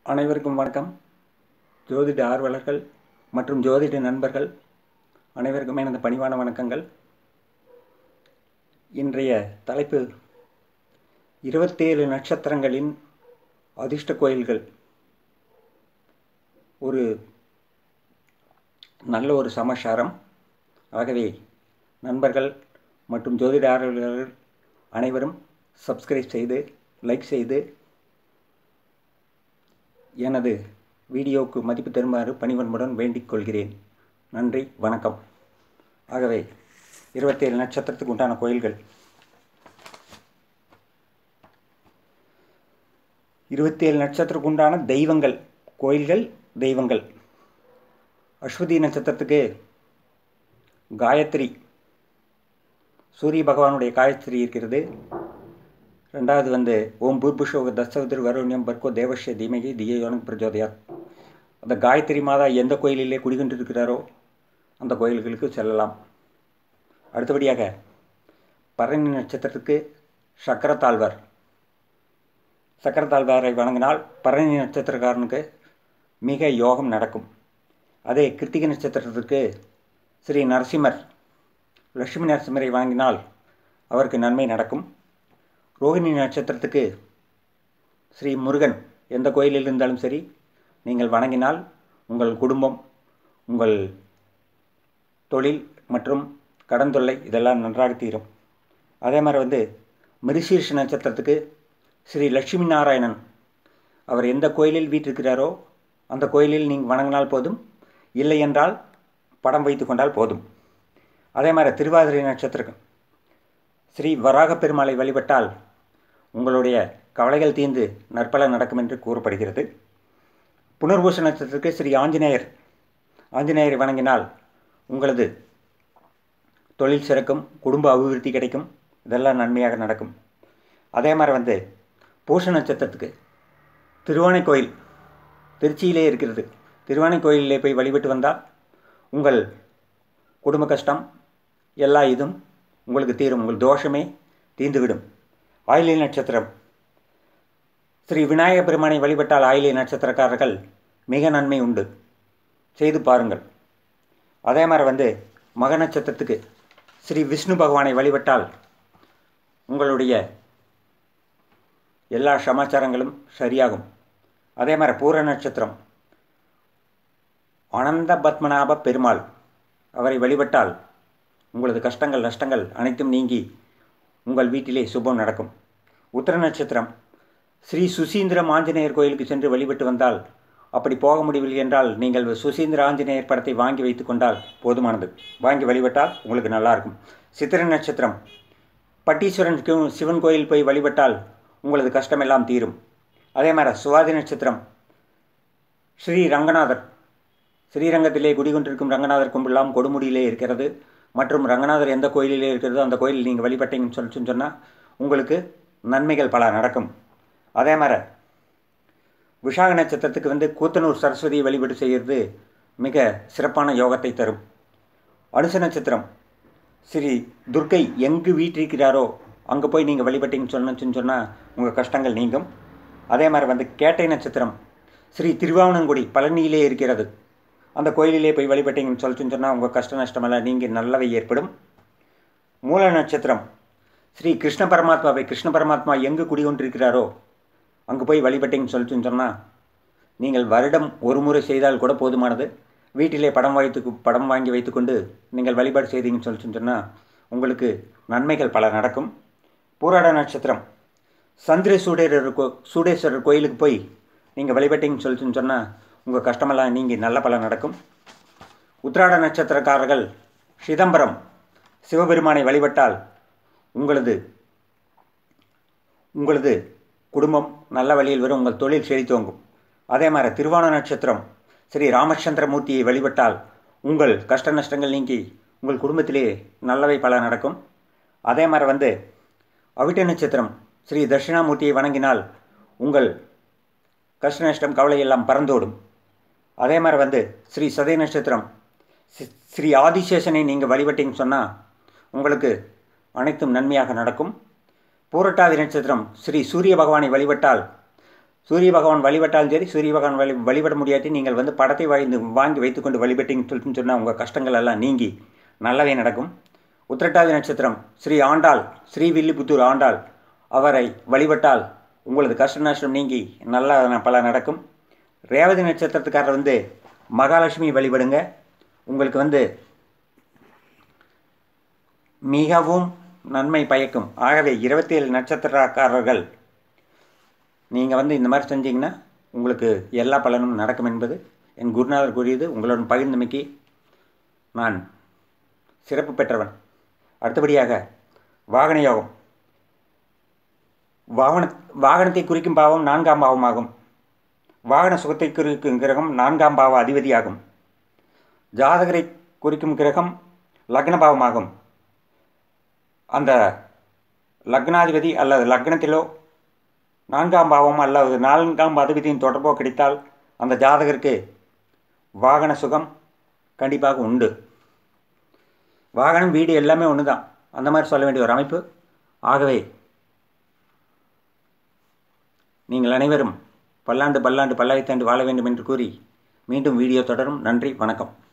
அனைவருக்கும் வணக்கம் ஜோதிட ஆர்வலர்கள் மற்றும் ஜோதிட நண்பர்கள் அனைவருக்கும் எனது பணிவான வணக்கங்கள் இன்றைய தலைப்பு இருபத்தேழு நட்சத்திரங்களின் அதிர்ஷ்ட கோயில்கள் ஒரு நல்ல ஒரு சமாச்சாரம் ஆகவே நண்பர்கள் மற்றும் ஜோதிட ஆர்வலர்கள் அனைவரும் சப்ஸ்கிரைப் செய்து லைக் செய்து எனது வீடியோவுக்கு மதிப்பு தருமாறு பணிவன்புடன் வேண்டிக் கொள்கிறேன் நன்றி வணக்கம் ஆகவே இருபத்தேழு நட்சத்திரத்துக்கு உண்டான கோயில்கள் இருபத்தேழு நட்சத்திரத்துக்கு உண்டான தெய்வங்கள் கோயில்கள் தெய்வங்கள் அஸ்வதி நட்சத்திரத்துக்கு காயத்ரி சூரிய பகவானுடைய காயத்ரி இருக்கிறது ரெண்டாவது வந்து ஓம் பூர்புஷோக தசவதிர் வருண்யம் பர்கோ தேவஷ்ய தீமகி தியோனக் பிரஜோதயாத் அந்த காயத்ரி மாதா எந்த கோயிலிலே குடிகொண்டிருக்கிறாரோ அந்த கோயில்களுக்கு செல்லலாம் அடுத்தபடியாக பரணி நட்சத்திரத்துக்கு சக்கரத்தாழ்வார் சக்கரத்தாழ்வாரை வணங்கினால் பரணி நட்சத்திரக்காரனுக்கு மிக யோகம் நடக்கும் அதே கிருத்திகை நட்சத்திரத்திற்கு ஸ்ரீ நரசிம்மர் லட்சுமி நரசிம்மரை வணங்கினால் அவருக்கு நன்மை நடக்கும் ரோகிணி நட்சத்திரத்துக்கு ஸ்ரீ முருகன் எந்த கோயிலில் இருந்தாலும் சரி நீங்கள் வணங்கினால் உங்கள் குடும்பம் உங்கள் தொழில் மற்றும் கடன் தொல்லை இதெல்லாம் நன்றாக தீரும் அதே மாதிரி வந்து மிருசீர்ஷ நட்சத்திரத்துக்கு ஸ்ரீ லட்சுமி நாராயணன் அவர் எந்த கோயிலில் வீற்றிருக்கிறாரோ அந்த கோயிலில் நீங்கள் வணங்கினால் போதும் இல்லை என்றால் படம் வைத்து கொண்டால் போதும் அதே மாதிரி திருவாதிரை நட்சத்திரம் ஸ்ரீ வராக பெருமாளை வழிபட்டால் உங்களுடைய கவலைகள் தீர்ந்து நற்பலன் நடக்கும் என்று கூறப்படுகிறது புனர்பூச நட்சத்திரத்துக்கு ஸ்ரீ ஆஞ்சநேயர் ஆஞ்சநேயரை வணங்கினால் உங்களது தொழில் சிறக்கும் குடும்ப அபிவிருத்தி கிடைக்கும் இதெல்லாம் நன்மையாக நடக்கும் அதே மாதிரி வந்து பூச நட்சத்திரத்துக்கு திருவானை கோயில் திருச்சியிலே இருக்கிறது திருவானை கோயிலிலே போய் வழிபட்டு வந்தால் உங்கள் குடும்ப கஷ்டம் எல்லா இதும் உங்களுக்கு தீரும் உங்கள் தோஷமே தீர்ந்துவிடும் ஆயிலி நட்சத்திரம் ஸ்ரீ விநாயக பெருமானை வழிபட்டால் ஆயிலி நட்சத்திரக்காரர்கள் மிக நன்மை உண்டு செய்து பாருங்கள் அதே மாதிரி வந்து மக நட்சத்திரத்துக்கு ஸ்ரீ விஷ்ணு பகவானை வழிபட்டால் உங்களுடைய எல்லா சமாச்சாரங்களும் சரியாகும் அதே மாதிரி பூர நட்சத்திரம் அனந்த பத்மநாப பெருமாள் அவரை வழிபட்டால் உங்களது கஷ்டங்கள் நஷ்டங்கள் அனைத்தும் நீங்கி உங்கள் வீட்டிலே சுபம் நடக்கும் உத்தர நட்சத்திரம் ஸ்ரீ சுசீந்திரம் ஆஞ்சநேயர் கோயிலுக்கு சென்று வழிபட்டு வந்தால் அப்படி போக முடியவில்லை என்றால் நீங்கள் சுசீந்திர ஆஞ்சநேயர் படத்தை வாங்கி வைத்து கொண்டால் போதுமானது வாங்கி வழிபட்டால் உங்களுக்கு நல்லாயிருக்கும் சித்திர நட்சத்திரம் பட்டீஸ்வரன் சிவன் கோயில் போய் வழிபட்டால் உங்களது கஷ்டமெல்லாம் தீரும் அதே மாதிரி சுவாதி நட்சத்திரம் ஸ்ரீ ரங்கநாதர் ஸ்ரீரங்கத்திலே குடிகொண்டிருக்கும் ரங்கநாதர் கும்பெல்லாம் கொடுமுடியிலே இருக்கிறது மற்றும் ரங்கநாதர் எந்த கோயிலிலே இருக்கிறதோ அந்த கோயிலில் நீங்கள் வழிபட்டீங்கன்னு சொல்லி சொன்னால் உங்களுக்கு நன்மைகள் பல நடக்கும் அதே மாதிரி விஷாக நட்சத்திரத்துக்கு வந்து கூத்தனூர் சரஸ்வதியை வழிபாடு செய்கிறது மிக சிறப்பான யோகத்தை தரும் அனுச நட்சத்திரம் ஸ்ரீ துர்க்கை எங்கு வீற்றிருக்கிறாரோ அங்கே போய் நீங்கள் வழிபட்டீங்கன்னு சொன்னு சொன்னால் உங்கள் கஷ்டங்கள் நீங்கும் அதே மாதிரி வந்து கேட்டை நட்சத்திரம் ஸ்ரீ திருவாவணங்குடி பழனியிலே இருக்கிறது அந்த கோயிலிலே போய் வழிபட்டீங்கன்னு சொல்லிட்டு சொன்னால் உங்கள் கஷ்ட நஷ்டமெல்லாம் நீங்கள் நல்லவை ஏற்படும் மூல நட்சத்திரம் ஸ்ரீ கிருஷ்ண பரமாத்மாவை கிருஷ்ண பரமாத்மா எங்கு குடிகொண்டிருக்கிறாரோ அங்கே போய் வழிபட்டீங்கன்னு சொல்லிட்டு சொன்னால் நீங்கள் வருடம் ஒரு முறை செய்தால் கூட போதுமானது வீட்டிலே படம் வைத்து படம் வாங்கி வைத்துக்கொண்டு நீங்கள் வழிபாடு செய்தீங்கன்னு சொல்லிட்டு சொன்னால் உங்களுக்கு நன்மைகள் பல நடக்கும் பூராட நட்சத்திரம் சந்திர சூடேரர் கோ சூடேஸ்வரர் கோயிலுக்கு போய் நீங்கள் வழிபட்டீங்கன்னு சொல்லிட்டு சொன்னால் உங்கள் கஷ்டமெல்லாம் நீங்கி நல்ல பலன் நடக்கும் உத்திராட நட்சத்திரக்காரர்கள் சிதம்பரம் சிவபெருமானை வழிபட்டால் உங்களது உங்களது குடும்பம் நல்ல வழியில் வரும் உங்கள் தொழில் செழித்தோங்கும் அதே மாதிரி திருவான நட்சத்திரம் ஸ்ரீ ராமச்சந்திரமூர்த்தியை வழிபட்டால் உங்கள் கஷ்ட நஷ்டங்கள் நீங்கி உங்கள் குடும்பத்திலே நல்லவை பல நடக்கும் அதே மாதிரி வந்து அவிட்ட நட்சத்திரம் ஸ்ரீ தட்சிணாமூர்த்தியை வணங்கினால் உங்கள் கஷ்ட நஷ்டம் கவலை எல்லாம் பறந்தோடும் அதே மாதிரி வந்து ஸ்ரீ சதய நட்சத்திரம் ஸ்ரீ ஆதிசேஷனை நீங்கள் வழிபட்டீங்கன்னு சொன்னால் உங்களுக்கு அனைத்தும் நன்மையாக நடக்கும் பூரட்டாதி நட்சத்திரம் ஸ்ரீ சூரிய பகவானை வழிபட்டால் சூரிய பகவான் வழிபட்டாலும் சரி சூரிய பகவான் வழி வழிபட முடியாட்டி நீங்கள் வந்து படத்தை வாங்கி வாங்கி வைத்துக்கொண்டு வழிபட்டீங்கன்னு சொல்லிட்டு சொன்னால் உங்கள் கஷ்டங்கள் எல்லாம் நீங்கி நல்லவே நடக்கும் உத்திரட்டாதி நட்சத்திரம் ஸ்ரீ ஆண்டாள் ஸ்ரீ வில்லிபுத்தூர் ஆண்டாள் அவரை வழிபட்டால் உங்களது கஷ்ட நஷ்டம் நீங்கி நல்ல பல நடக்கும் ரேவதி நட்சத்திரத்துக்காரர் வந்து மகாலட்சுமி வழிபடுங்க உங்களுக்கு வந்து மிகவும் நன்மை பயக்கும் ஆகவே இருபத்தேழு நட்சத்திரக்காரர்கள் நீங்கள் வந்து இந்த மாதிரி செஞ்சீங்கன்னா உங்களுக்கு எல்லா பலனும் நடக்கும் என்பது என் குருநாதர் கூறியது உங்களுடன் பகிர்ந்தமைக்கு நான் சிறப்பு பெற்றவன் அடுத்தபடியாக வாகன யோகம் வாகன வாகனத்தை குறிக்கும் பாவம் நான்காம் பாவமாகும் வாகன சுகத்தை குறிக்கும் கிரகம் நான்காம் பாவ அதிபதியாகும் ஜாதகரை குறிக்கும் கிரகம் லக்ன பாவமாகும் அந்த லக்னாதிபதி அல்லது லக்னத்திலோ நான்காம் பாவம் அல்லது நான்காம் அதிபதியின் தொடர்போ கிடைத்தால் அந்த ஜாதகருக்கு வாகன சுகம் கண்டிப்பாக உண்டு வாகனம் வீடு எல்லாமே ஒன்று தான் அந்த மாதிரி சொல்ல வேண்டிய ஒரு அமைப்பு ஆகவே நீங்கள் அனைவரும் பல்லாண்டு பல்லாண்டு பல்லாயிரத்தாண்டு வாழ வேண்டும் என்று கூறி மீண்டும் வீடியோ தொடரும் நன்றி வணக்கம்